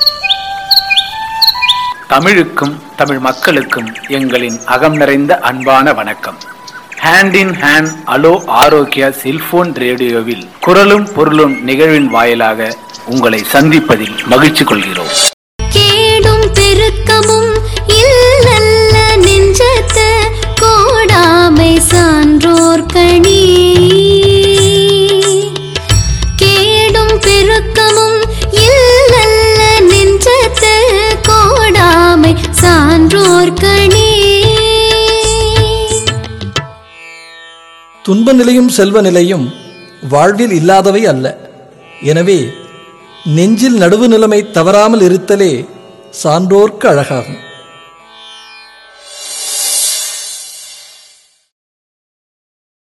தமிழுக்கும் தமிழ் மக்களுக்கும் எங்களின் அகம் நிறைந்த அன்பான வணக்கம் hand in hand hello Arokya cellphone ரேடியோவில் குரலும் பொருளும் நிகழ்வின் வாயிலாக உங்களை சந்திப்பதில் மகிழ்ச்சி கொள்கிறோம் கேடும் பெருக்கமும் இல்லல்ல நெஞ்சத்த கோடாமை சான்றோர் கணி கேடும் பெருக்கமும் இல்லல்ல நெஞ்சத்த கோடாமை சான்றோர் கணி துன்ப நிலையும் செல்வ நிலையும் வாழ்வில் இல்லாதவை அல்ல எனவே நெஞ்சில் நடுவு நிலைமை தவறாமல் இருத்தலே சான்றோர்க்கு அழகாகும்